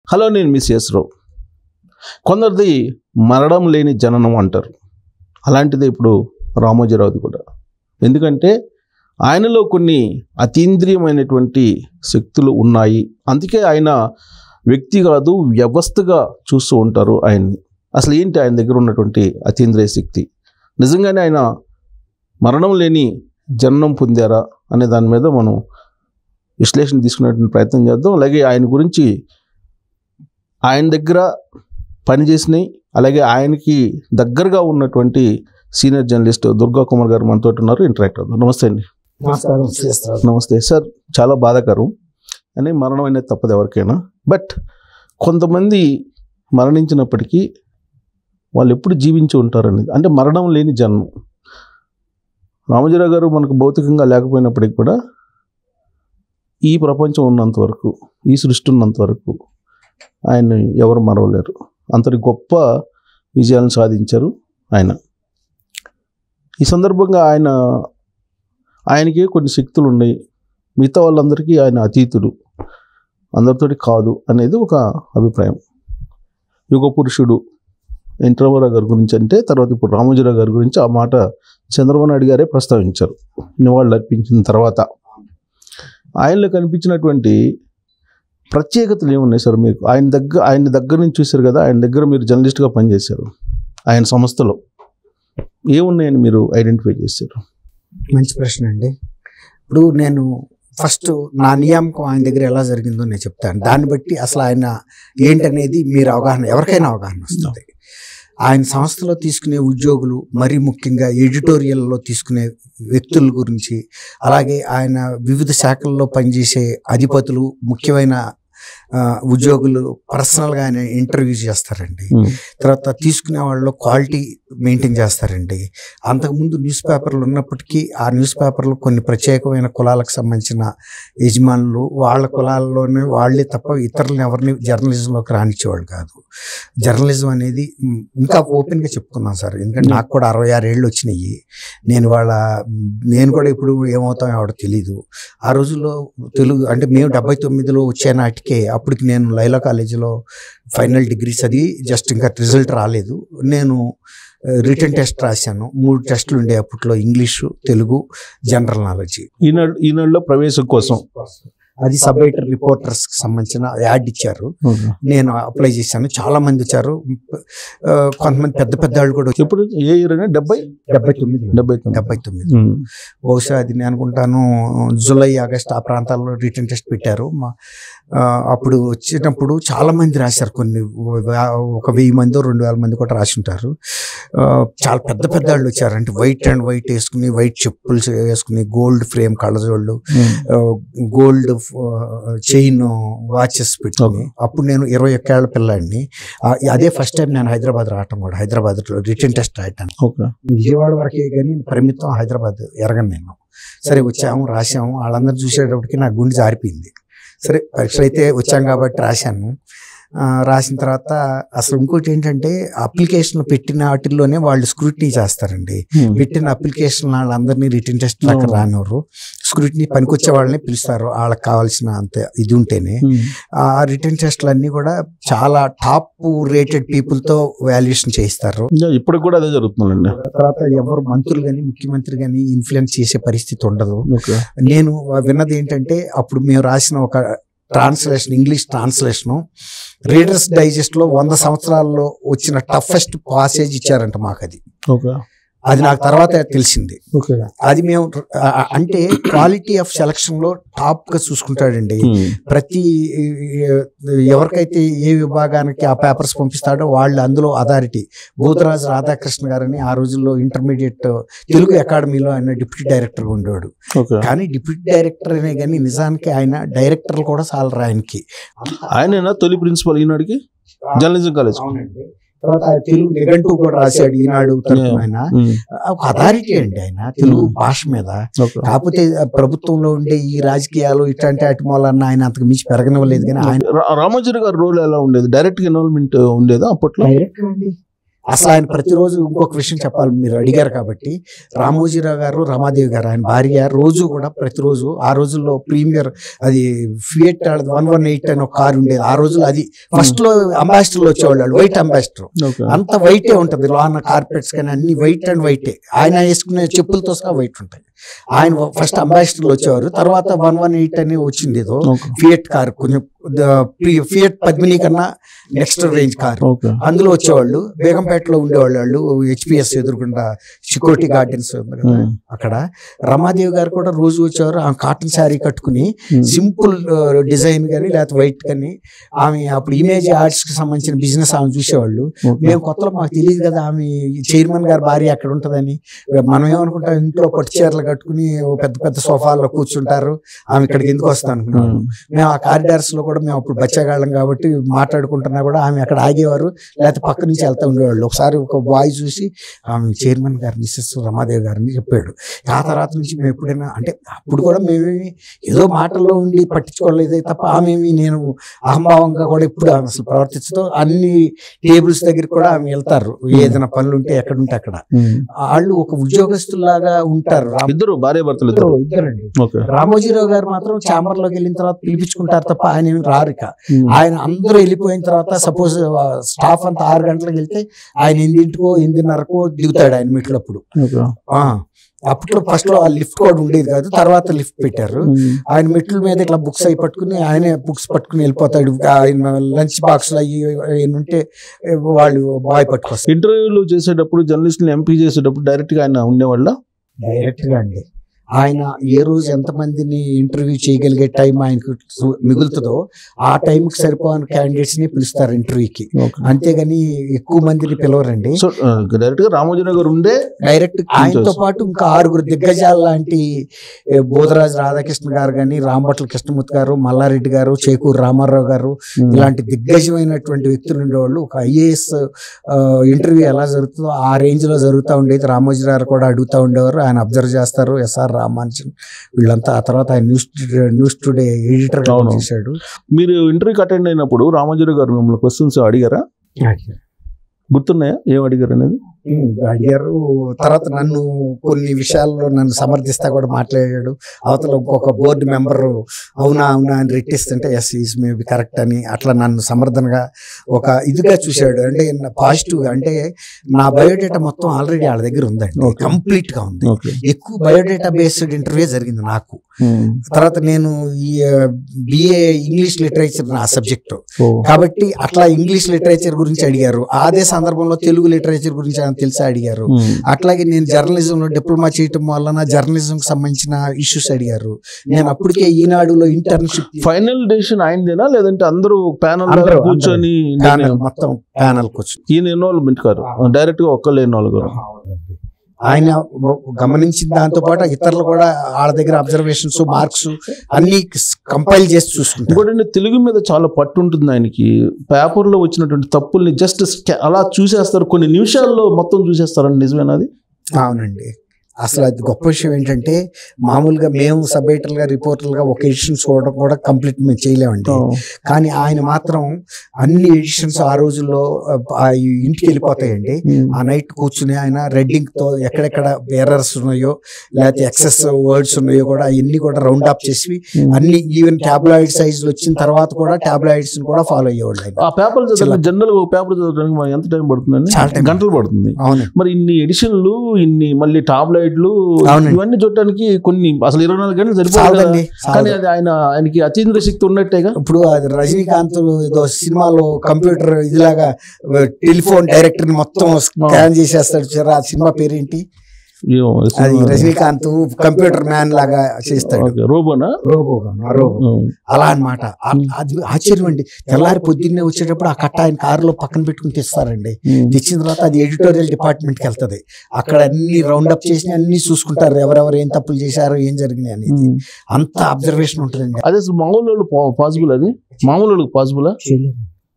Hello నేను miss రావు కొందరిది మరణం లేని జననం అంటారు అలాంటిదే ఇప్పుడు రామోజీరావుది కూడా ఎందుకంటే ఆయనలో కొన్ని అతీంద్రియమైనటువంటి శక్తులు ఉన్నాయి అందుకే ఆయన వ్యక్తి కాదు వ్యవస్థగా చూస్తూ ఉంటారు ఆయన్ని అసలు ఏంటి ఆయన దగ్గర ఉన్నటువంటి అతీంద్రియ శక్తి నిజంగానే ఆయన మరణం లేని జననం పొందారా అనే దాని మీద మనం విశ్లేషణ తీసుకునేటువంటి ప్రయత్నం చేద్దాం అలాగే ఆయన గురించి ఆయన దగ్గర పనిచేసినాయి అలాగే ఆయనకి దగ్గరగా ఉన్నటువంటి సీనియర్ జర్నలిస్ట్ దుర్గా కుమార్ గారు మనతో ఉన్నారు ఇంటరాక్ట్ అవుతాం నమస్తే అండి నమస్కారం చేస్తారు నమస్తే సార్ చాలా బాధాకరం అని మరణం అనేది తప్పదు ఎవరికైనా బట్ కొంతమంది మరణించినప్పటికీ వాళ్ళు ఎప్పుడు జీవించి ఉంటారనేది అంటే మరణం లేని జన్మం రామజీరావు గారు మనకు భౌతికంగా లేకపోయినప్పటికీ కూడా ఈ ప్రపంచం ఉన్నంత వరకు ఈ సృష్టి ఉన్నంత వరకు ఆయన ఎవరు మరవలేరు అంతటి గొప్ప విజయాలను సాధించారు ఆయన ఈ సందర్భంగా ఆయన ఆయనకి కొన్ని శక్తులు ఉన్నాయి మిగతా వాళ్ళందరికీ ఆయన అతీతుడు అందరితోటి కాదు అనేది ఒక అభిప్రాయం యుగ పురుషుడు ఎన్టీఆర్ గారి గురించి అంటే తర్వాత ఇప్పుడు రామోజీరావు గారి గురించి ఆ మాట చంద్రబాబు నాయుడు గారే ప్రస్తావించారు నివాళులు అర్పించిన తర్వాత ఆయనలో కనిపించినటువంటి ప్రత్యేకతలు ఏమున్నాయి సార్ మీకు ఆయన దగ్గర ఆయన దగ్గర నుంచి చూశారు కదా ఆయన దగ్గర మీరు జర్నలిస్ట్గా పనిచేశారు ఆయన సంస్థలో ఏమున్నాయని మీరు ఐడెంటిఫై చేశారు మంచి ప్రశ్న అండి ఇప్పుడు నేను ఫస్ట్ నా నియామకం ఆయన దగ్గర ఎలా జరిగిందో నేను చెప్తాను దాన్ని బట్టి అసలు ఆయన ఏంటనేది మీరు అవగాహన ఎవరికైనా అవగాహన వస్తుంది ఆయన సంస్థలో తీసుకునే ఉద్యోగులు మరీ ముఖ్యంగా ఎడిటోరియల్లో తీసుకునే వ్యక్తుల గురించి అలాగే ఆయన వివిధ శాఖల్లో పనిచేసే అధిపతులు ముఖ్యమైన ఆ, ఉద్యోగులు పర్సనల్గా ఆయన ఇంటర్వ్యూ చేస్తారండి తర్వాత తీసుకునే వాళ్ళు క్వాలిటీ మెయింటైన్ చేస్తారండి అంతకుముందు న్యూస్ పేపర్లు ఉన్నప్పటికీ ఆ న్యూస్ పేపర్లు కొన్ని ప్రత్యేకమైన కులాలకు సంబంధించిన యజమానులు వాళ్ళ కులాల్లోనే వాళ్ళే తప్ప ఇతరులను ఎవరిని జర్నలిజంలోకి రానిచ్చేవాళ్ళు కాదు జర్నలిజం అనేది మ్, ఇంకా ఓపెన్గా చెప్పుకుందాం సార్ ఎందుకంటే నాకు కూడా అరవై ఆరు ఏళ్ళు వచ్చినాయి నేను వాళ్ళ నేను కూడా ఇప్పుడు ఏమవుతాం ఎవడో తెలీదు ఆ రోజుల్లో తెలుగు అంటే మేము డెబ్బై తొమ్మిదిలో వచ్చే నాటికే అప్పటికి నేను లైలా కాలేజీలో ఫైనల్ డిగ్రీ చదివి జస్ట్ ఇంకా రిజల్ట్ రాలేదు నేను రిటర్న్ టెస్ట్ రాశాను మూడు టెస్టులు ఉండే అప్పట్లో English Telugu general knowledge Eenadu ఈనాడులో ప్రవేశం కోసం అది సబ్ ఎడిటర్ రిపోర్టర్స్ కి సంబంధించిన యాడ్ ఇచ్చారు నేను అప్లై చేశాను చాలా మంది వచ్చారు ఆ, కొంతమంది పెద్ద పెద్ద వాళ్ళు కూడా వచ్చారు ఇప్పుడు ఏ ఇయర్ అయినా డెబ్బై డెబ్బై తొమ్మిది డెబ్బై తొమ్మిది డెబ్బై తొమ్మిది ఉమ్. బహుశా అది నేను అనుకుంటాను జూలై ఆగస్ట్ ఆ ప్రాంతాల్లో రిటర్న్ టెస్ట్ పెట్టారు మా ఆ, అప్పుడు వచ్చేటప్పుడు చాలా మంది రాశారు కొన్ని వే- ఒక వెయ్యి మంది రెండు వేల మంది కూడా రాసి ఉంటారు ఆ, చాలా పెద్ద పెద్ద వాళ్ళు వచ్చారు అంటే వైట్ అండ్ వైట్ వేసుకుని వైట్ చెప్పులు వేసుకుని గోల్డ్ ఫ్రేమ్ కళ్ళజోళ్ళు ఉమ్. గోల్డ్ చైన్ వాచెస్ పెట్టుకుని అప్పుడు నేను ఇరవై ఒక్కేళ్ల పిల్లాడిని ఆ, అదే ఫస్ట్ టైం నేను హైదరాబాద్ రావటం కూడా హైదరాబాద్ రిటర్న్ టెస్ట్ రాయటానికి ఓకే విజయవాడ వరకే కానీ పరిమితం హైదరాబాద్ ఎరగను నేను సరే వచ్చాము రాసాము వాళ్ళందరూ చూసేటప్పటికి నా గుండె జారిపోయింది సరే పరీక్ష అయితే వచ్చాం కాబట్టి రాశాను ఆ, రాసిన తర్వాత అసలు ఇంకోటి ఏంటంటే అప్లికేషన్ పెట్టిన వాటిల్లోనే వాళ్ళు స్క్రూటినీ చేస్తారండి ఉమ్. పెట్టిన అప్లికేషన్ వాళ్ళందరినీ రిటర్న్ టెస్ట్ దాకా అవును. రానివ్వరు స్క్రూటినీ పనికొచ్చే వాళ్ళని పిలుస్తారు వాళ్ళకి కావాల్సిన అంత ఇది ఉంటేనే ఉమ్. ఆ రిటర్న్ టెస్ట్లు అన్ని కూడా చాలా టాప్ రేటెడ్ పీపుల్ తో వాల్యుయేషన్ చేయిస్తారు ఇంకా ఇప్పటికి కూడా అదే జరుగుతుందండి తర్వాత ఎవరు మంత్రులు కానీ ముఖ్యమంత్రి కానీ ఇన్ఫ్లుయెన్స్ చేసే పరిస్థితి ఉండదు ఓకే నేను విన్నది ఏంటంటే అప్పుడు మేము రాసిన ఒక translation English translation Reader's Digest లో వంద సంవత్సరాల్లో వచ్చిన టఫెస్ట్ పాసేజ్ ఇచ్చారంట మాకు అది ఓకే అది నాకు తర్వాత తెలిసింది ఓకే అది మేము ఆ, అంటే క్వాలిటీ ఆఫ్ సెలక్షన్ లో టాప్ గా చూసుకుంటాడండి ఉమ్. ప్రతి ఎవరికైతే ఏ విభాగానికి ఆ పేపర్స్ పంపిస్తాడో వాళ్ళు అందులో అథారిటీ భూతరాజు రాధాకృష్ణ గారని ఆ రోజుల్లో ఇంటర్మీడియట్ తెలుగు అకాడమీలో ఆయన డిప్యూటీ డైరెక్టర్ ఉండేవాడు ఓకే కానీ డిప్యూటీ డైరెక్టర్ అనే కానీ నిజానికి ఆయన డైరెక్టర్లు కూడా సాలరు ఆయనకి ఆయనేనా తొలి ప్రిన్సిపల్ ఈనాడికి జర్నలిజం కాలేజ్ అవునండి తర్వాత ఆయన తెలుగు నిఘంటువు కూడా రాశాడు ఈనాడు తరపున ఆయన ఉమ్. ఒక అథారిటీ అండి ఆయన తెలుగు భాష మీద ఓకే కాకపోతే ప్రభుత్వంలో ఉండే ఈ రాజకీయాలు ఇట్లాంటి అటు మూలన్న ఆయన అంతకు మించి పెరగనివ్వలేదు కానీ ఆయన రా- రామోజీరావు గారి రోల్ ఎలా ఉండేది డైరెక్ట్ ఇన్వాల్వ్మెంట్ ఉండేదా అప్పట్లో డైరెక్టర్ అండి అసలు ఆయన ప్రతిరోజు ఇంకొక విషయం చెప్పాలి మీరు అడిగారు కాబట్టి రామోజీరావు గారు రమాదేవి గారు ఆయన భార్య రోజు కూడా ప్రతిరోజు ఆ రోజుల్లో ప్రీమియర్ అది ఫియట్ వన్ వన్ ఎయిట్ అని ఒక కారు ఉండేది ఆ రోజుల్లో అది ఫస్ట్ లో అంబాసిడర్లు వచ్చేవాళ్ళు వైట్ అంబాసిడర్ ఓకే అంత వైటే ఉంటుంది లాన్ కార్పెట్స్ కానీ అన్ని వైట్ అండ్ వైటే ఆయన వేసుకునే చెప్పులతో సహా వైట్ ఉంటాయి ఆయన ఫస్ట్ అంబాసిడర్లు వచ్చేవారు తర్వాత వన్ వన్ ఎయిట్ అని వచ్చింది ఏదో ఓకే ఫియట్ కార్ కొంచెం ఫియట్ పద్మిని కన్నా నెక్స్ట్ రేంజ్ కార్ ఓకే అందులో వచ్చేవాళ్ళు బేగంపేటలో ఉండేవాళ్ళు వాళ్ళు హెచ్పిఎస్ ఎదురుకుండా సెక్యూరిటీ గార్డెన్స్ ఉంది కదా ఉమ్. అక్కడ రమాదేవి గారు కూడా రోజు వచ్చేవారు ఆమె కాటన్ శారీ కట్టుకుని ఉమ్. సింపుల్ డిజైన్ కానీ లేకపోతే వైట్ కానీ ఆమె అప్పుడు ఇమేజ్ ఆర్ట్స్ కి సంబంధించిన బిజినెస్ ఆమె చూసేవాళ్ళు ఓకే. మేము కొత్తలో మాకు తెలియదు కదా ఆమె చైర్మన్ గారి భార్య అక్కడ ఉంటుందని మనం ఏమనుకుంటాం ఇంట్లో పట్టు చీరలు కట్టుకుని ఓ పెద్ద పెద్ద సోఫాల్లో కూర్చుంటారు ఆమె ఇక్కడికి ఎందుకు వస్తాను అనుకున్నాం ఉమ్. మేము ఆ కారిడార్స్ లో కూడా మేము అప్పుడు బచ్చగాళ్ళం కాబట్టి మాట్లాడుకుంటున్నా కూడా ఆమె అక్కడ ఆగేవారు లేకపోతే పక్క నుంచి వెళ్తూ ఉండేవాళ్ళు ఒకసారి ఒక బాయ్ చూసి ఆమె చైర్మన్ గారు మిస్సెస్ రమాదేవి గారిని చెప్పాడు ఆ తర్వాత నుంచి మేము ఎప్పుడైనా అంటే అప్పుడు కూడా మేమేమి ఏదో మాటల్లో ఉండి పట్టించుకోలేదే తప్ప ఆమెమి నేను అహంభావంగా కూడా ఇప్పుడు ఆమె అసలు ప్రవర్తించదు అన్ని టేబుల్స్ దగ్గర కూడా ఆమె వెళ్తారు ఏదైనా పనులు ఉంటే ఎక్కడ ఉంటే అక్కడ ఉమ్. వాళ్ళు ఒక ఉద్యోగస్తుల్లాగా ఉంటారు రామ్- ఇద్దరు భార్య భర్తలు ఇద్దరు ఇద్దరండి ఓకే రామోజీరావు గారు మాత్రం ఛాంబర్ లోకి వెళ్ళిన తర్వాత పిలిపించుకుంటారు తప్ప ఆయన ఏమి రారు ఇక ఉమ్. ఆయన అందరూ వెళ్ళిపోయిన తర్వాత సపోజ్ స్టాఫ్ అంతా ఆరు గంటలకు వెళ్తే ఆయన ఎనిమిదింటికో ఎనిమిదిన్నరకో దిగుతాడు ఆయన మెట్లప్పుడు ఓకే ఆ, అప్పట్లో ఫస్ట్ లో ఆ లిఫ్ట్ కూడా ఉండేది కాదు తర్వాత లిఫ్ట్ పెట్టారు ఉమ్. ఆయన మెట్ల మీద ఇట్లా బుక్స్ అయి పట్టుకుని ఆయనే బుక్స్ పట్టుకుని వెళ్ళిపోతాడు ఆయన లంచ్ బాక్స్ అయ్యి ఏమి ఉంటే వాళ్ళు బాయ్ పట్టుకొస్తారు ఇంటర్వ్యూలు చేసేటప్పుడు జర్నలిస్టులు ఎంపీ చేసేటప్పుడు డైరెక్ట్ గా ఆయన ఉండేవాళ్ళ డైరెక్ట్ గా అండి ఆయన ఏ రోజు ఎంతమందిని ఇంటర్వ్యూ చేయగలిగే టైం ఆయనకు సు- మిగులుతుందో ఆ టైంకి సరిపోయిన క్యాండిడేట్స్ ని పిలుస్తారు ఇంటర్వ్యూకి ఓకే అంతేగాని ఎక్కువ మందిని పిలవరండి సో డైరెక్ట్ గా రామోజీరావు గారు ఉండే డైరెక్ట్ ఆయనతో పాటు ఇంకా ఆరుగురు దిగ్గజాల లాంటి ఏ, బోధరాజు రాధాకృష్ణ గారు కానీ రాంభట్ల కృష్ణమూర్తి గారు మల్లారెడ్డి గారు చేకూరు రామారావు గారు ఉమ్. ఇలాంటి దిగ్గజమైనటువంటి వ్యక్తులు ఉండేవాళ్ళు ఒక ఐఏఎస్ ఇంటర్వ్యూ ఎలా జరుగుతుందో ఆ రేంజ్ లో జరుగుతూ ఉండేది రామోజీరావు గారు కూడా అడుగుతూ ఉండేవారు ఆయన అబ్జర్వ్ చేస్తారు ఎస్ఆర్ రామానుజన్ వీళ్ళంతా ఆ తర్వాత ఆయన న్యూస్ న్యూస్ టుడే ఎడిటర్ గా అవును. చేశాడు మీరు ఇంటర్వ్యూకి అటెండ్ అయినప్పుడు రామోజీరావు గారు మిమ్మల్ని క్వశ్చన్స్ అడిగారా గుర్తున్నాయా ఏం అడిగారు అనేది ఉమ్, అడిగారు తర్వాత నన్ను కొన్ని విషయాల్లో నన్ను సమర్థిస్తా కూడా మాట్లాడాడు అవతల ఇంకొక బోర్డు మెంబర్ అవునా అవునా అని రెట్టిస్తుంటే ఎస్ ఈజ్ మేబీ కరెక్ట్ అని అట్లా నన్ను సమర్థనగా ఒక ఇదిగా చూశాడు అంటే పాజిటివ్ అంటే నా బయోడేటా మొత్తం ఆల్రెడీ వాళ్ళ దగ్గర ఉందండి Okay. కంప్లీట్ గా ఉంది ఓకే ఎక్కువ బయోడేటా బేస్డ్ ఇంటర్వ్యూ జరిగింది నాకు తర్వాత నేను ఈ బిఏ ఇంగ్లీష్ లిటరేచర్ నా సబ్జెక్టు కాబట్టి అట్లా ఇంగ్లీష్ లిటరేచర్ గురించి అడిగారు అదే సందర్భంలో తెలుగు లిటరేచర్ గురించి ఆయన తెలిసి అడిగారు అట్లాగే నేను జర్నలిజంలో డిప్లొమా చేయటం వలన జర్నలిజం కి సంబంధించిన ఇష్యూస్ అడిగారు నేను అప్పటికే ఈనాడులో ఇంటర్న్షిప్ ఫైనల్ డెసిషన్ ఆయనదేనా లేదంటే అందరూ ప్యానల్ అందరూ, కూర్చొని ప్యానల్ మొత్తం ప్యానల్ కూర్చు ఈయన ఇన్వాల్వ్మెంట్ కాదు డైరెక్ట్ గా ఒక్కళ్ళు ఇన్వాల్వ్ గారు ఆయన గమనించిన దాంతో పాటు ఇతరులు కూడా వాళ్ళ దగ్గర అబ్జర్వేషన్స్ మార్క్స్ అన్ని కంపైల్ చేసి చూసుకుంటారు ఇంకోటి తెలుగు మీద చాలా పట్టు ఉంటుంది ఆయనకి పేపర్ లో వచ్చినటువంటి తప్పుల్ని జస్ట్ అలా చూసేస్తారు కొన్ని నిమిషాల్లో మొత్తం చూసేస్తారని నిజమేనా అది అవునండి అసలు అది గొప్ప విషయం ఏంటంటే మామూలుగా మేము సబ్ ఎడిటర్గా రిపోర్టర్గా ఒక ఎడిషన్ చూడడం కూడా కంప్లీట్ మేము చేయలేమండి కానీ ఆయన మాత్రం అన్ని ఎడిషన్స్ ఆ రోజుల్లో ఆ ఇంటికి వెళ్ళిపోతాయండి ఆ నైట్ కూర్చుని ఆయన రెడ్డింగ్ తో ఎక్కడెక్కడ ఎర్రర్స్ ఉన్నాయో లేకపోతే ఎక్సెస్ వర్డ్స్ ఉన్నాయో కూడా అవన్నీ కూడా రౌండ్ అప్ చేసి అన్ని ఈవెన్ టాబ్లాయిడ్ సైజ్ వచ్చిన తర్వాత కూడా టాబ్లాయిడ్స్ కూడా ఫాలో అయ్యేవాళ్ళు ఆయన ఆ పేపర్ చదవడానికి జనరల్ ఒక పేపర్ చదవడానికి మనకి ఎంత టైం పడుతుందండి చాలా time గంటలు పడుతుంది అవును మరి ఇన్ని ఎడిషన్లు ఇన్ని మళ్ళీ టాబ్లైట్లు అవునండి. ఇవన్నీ చూడటానికి కొన్ని అసలు ఇరవై నాలుగు గంటలు సరిపోతుంది చాలదండి కానీ చాలదు. అది ఆయన ఆయనకి అతీంద్ర శక్తి ఉన్నట్టేగా ఇప్పుడు అది రజనీకాంత్ ఏదో సినిమాలో కంప్యూటర్ ఇదిలాగా టెలిఫోన్ డైరెక్టర్ మొత్తం స్కాన్ చేసేస్తాడు చూసారా ఆ సినిమా పేరేంటి ఏమో, అది రజనీకాంత్ కంప్యూటర్ మ్యాన్ లాగా చేస్తాడు ఓకే, రోబోనా రోబోగా ఆ రోబో ఉం. అలా అనమాట అది ఆశ్చర్యం అండి తెల్లారి పొద్దున్నే వచ్చేటప్పుడు ఆ కట్ట ఆయన కారులో పక్కన పెట్టుకుని తెస్తారండి ఉం. తెచ్చిన తర్వాత అది ఎడిటోరియల్ డిపార్ట్మెంట్కి వెళ్తది అక్కడ అన్ని రౌండ్ అప్ చేసి అన్ని చూసుకుంటారు ఎవరెవరు ఏం తప్పులు చేశారు ఏం జరిగినాయి అనేది ఉం. అంత అబ్జర్వేషన్ ఉంటుందండి అదే అసలు మామూలు వాళ్ళు పాసిబుల్ అది మామూలు వాళ్ళకి పాసిబులా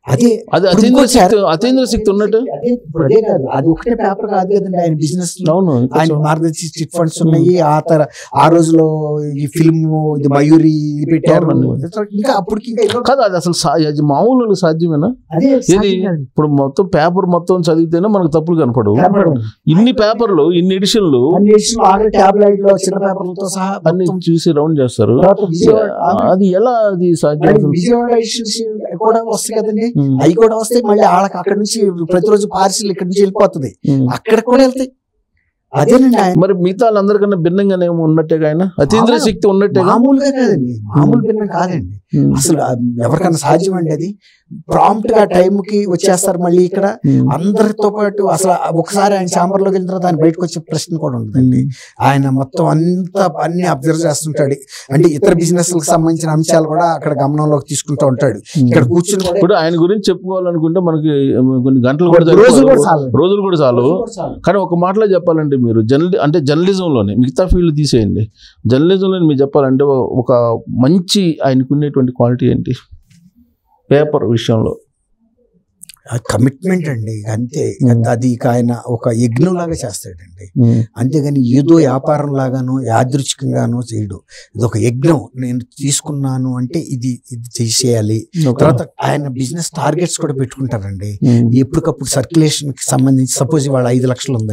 అదే అది ఇప్పుడు అతీంద్ర ఇంకోటి శక్తి అతీంద్ర శక్తి ఉన్నట్టు అదే ఇప్పుడు అదే కాదు అది ఒకటే పేపర్ కాదు కదండి ఆయన బిజినెస్ అవును ఇంకా ఆయన చాలా- మార్గదర్శి చిట్ ఫండ్స్ ఉన్నాయి ఆ తర ఆ రోజులో ఈ ఫిల్మ్ ఇది మయూరి ఇది పెట్టారు అవునండి. ఇంకా అప్పటికి ఇంకా ఎన్నో- కాదు అది అసలు సా- అది మామూలు సాధ్యమేనా అదే ఏది సాధ్యం కాదు. ఇప్పుడు మొత్తం పేపర్ మొత్తం చదివితేనే మనకు తప్పులు కనపడవు కనపడవు. ఇన్ని పేపర్లు ఇన్ని ఎడిషన్లు అన్ని విషయాలు ఆల్రెడీ టాబ్లెట్ లో చిన్న పేపర్లతో సహా అన్ని మొత్తం చూసి రౌండ్ చేస్తారు తర్వాత విజయవాడ అది ఎలా అది సాధ్యం మరి అసలు? విజయవాడ ఇష్యూస్ కూడా వస్తాయి కదండి ఉమ్, అవి కూడా వస్తాయి మళ్ళీ వాళ్ళకి అక్కడ నుంచి ప్రతిరోజు పార్సిల్ ఇక్కడ నుంచి వెళ్ళిపోతుంది ఉమ్. అక్కడ కూడా వెళ్తాయి అదేనండి ఆయన మరి మిగతా వాళ్ళందరికన్నా భిన్నంగానే ఉన్నట్టేగా ఆయన అతీంద్ర మామూలు- శక్తి ఉన్నట్టేగా మామూలుగా కాదండి మామూలు భిన్నం కాదండి ఉమ్, అసలు ఆ ఎవరికైనా సాధ్యం అండి అది ప్రాంప్ట్ గా టైం కి వచ్చేస్తారు మళ్ళీ ఇక్కడ ఉమ్, అందరితో పాటు అసలు ఒకసారి ఆయన ఛాంబర్ లోకి వెళ్ళిన తర్వాత ఆయన బయటకు వచ్చే ప్రశ్న కూడా ఉంటుందండి ఆయన మొత్తం అంతా అన్ని అబ్జర్వ్ చేస్తుంటాడు అంటే ఇతర బిజినెస్ లకు సంబంధించిన అంశాలు కూడా అక్కడ గమనంలోకి తీసుకుంటూ ఉంటాడు ఇక్కడ కూర్చుని కూడా ఇప్పుడు ఆయన గురించి చెప్పుకోవాలనుకుంటే మనకి కొన్ని గంటలు కూడా రోజులు కూడా సరిపోవు. చాలు. రోజులు కూడా చాలు కానీ ఒక మాటలో చెప్పాలంటే మీరు జర్నలి అంటే జర్నలిజంలోనే మిగతా ఫీల్డ్ తీసేయండి జర్నలిజంలో మీరు చెప్పాలంటే ఒక మంచి ఆయనకున్నటువంటి క్వాలిటీ ఏంటి పేపర్ విషయంలో కమిట్మెంట్ అండి అంతే అది ఇక ఆయన ఒక యజ్ఞం లాగా చేస్తాడండి అంతేగాని ఏదో వ్యాపారం లాగానో యాదృచ్ఛికంగానో చేయడు ఇది ఒక యజ్ఞం నేను తీసుకున్నాను అంటే ఇది ఇది చేసేయాలి ఒక- తర్వాత ఆయన బిజినెస్ టార్గెట్స్ కూడా పెట్టుకుంటారండి ఉమ్. ఎప్పటికప్పుడు సర్క్యులేషన్ కి సంబంధించి సపోజ్ ఇవాళ ఐదు లక్షలు ఉంది